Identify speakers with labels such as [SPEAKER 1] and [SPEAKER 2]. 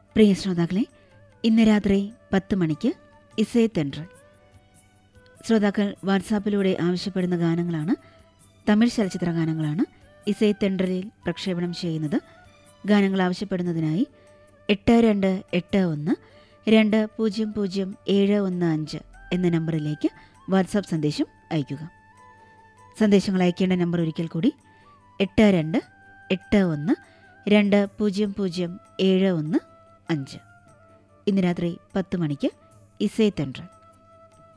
[SPEAKER 1] പ്രിയ ശ്രോതാക്കളെ ഇന്ന് രാത്രി പത്ത് മണിക്ക് ഇസേ തെൻട്രൽ ശ്രോതാക്കൾ വാട്സാപ്പിലൂടെ ആവശ്യപ്പെടുന്ന ഗാനങ്ങളാണ് തമിഴ് ചലച്ചിത്ര ഗാനങ്ങളാണ് ഇസേ തെൻട്രലിൽ പ്രക്ഷേപണം ചെയ്യുന്നത് ഗാനങ്ങൾ ആവശ്യപ്പെടുന്നതിനായി എട്ട് രണ്ട് എട്ട് ഒന്ന് രണ്ട് പൂജ്യം പൂജ്യം ഏഴ് ഒന്ന് അഞ്ച് എന്ന നമ്പറിലേക്ക് വാട്സാപ്പ് സന്ദേശം അയയ്ക്കുക സന്ദേശങ്ങൾ അയക്കേണ്ട നമ്പർ ഒരിക്കൽ കൂടി എട്ട് രണ്ട് എട്ട് ഒന്ന് രണ്ട് പൂജ്യം പൂജ്യം ഏഴ് ഒന്ന് അഞ്ച് ഇന്ന് രാത്രി പത്ത് മണിക്ക് ഇസേ തെൻട്രൽ